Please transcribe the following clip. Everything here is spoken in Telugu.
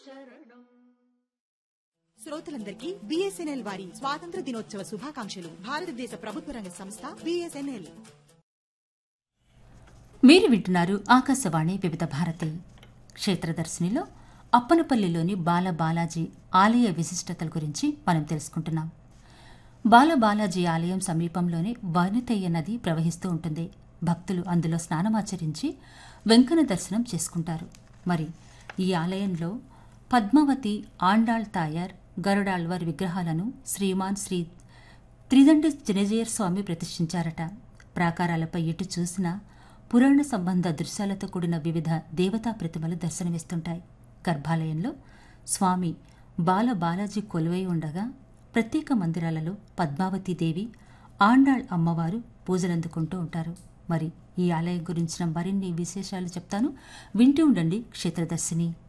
శ్రోతలందరికీ బిఎస్ఎన్ఎల్ వారి స్వాతంత్ర దినోత్సవ శుభాకాంక్షలు భారతదేశ ప్రభుత్వ రంగ సంస్థ బిఎస్ఎన్ఎల్ మీరు వింటున్నారు ఆకాశవాణి వివిధ భారతి క్షేత్రదర్శినిలో అప్పనపల్లిలోని బాల బాలాజీ ఆలయ విశిష్టతల గురించి మనం తెలుసుకుంటున్నాం బాల బాలాజీ ఆలయం సమీపంలోనే వనితయ్య నది ప్రవహిస్తూ ఉంటుంది భక్తులు అందులో స్నానమాచరించి వెంకన్న దర్శనం చేసుకుంటారు మరి ఈ ఆలయంలో పద్మావతి ఆండాళ్ తాయర్ గరుడాళ్వార్ విగ్రహాలను శ్రీమాన్ శ్రీ త్రిదండి జనజయర్ స్వామి ప్రతిష్ఠించారట ప్రాకారాలపై ఎటు చూసినా పురాణ సంబంధ దృశ్యాలతో కూడిన వివిధ దేవతా ప్రతిమలు దర్శనమిస్తుంటాయి గర్భాలయంలో స్వామి బాల బాలాజీ కొలువై ఉండగా ప్రత్యేక మందిరాలలో పద్మావతీదేవి ఆండాళ్ అమ్మవారు పూజలందుకుంటూ ఉంటారు మరి ఈ ఆలయం గురించిన మరిన్ని విశేషాలు చెప్తాను వింటూ ఉండండి క్షేత్రదర్శిని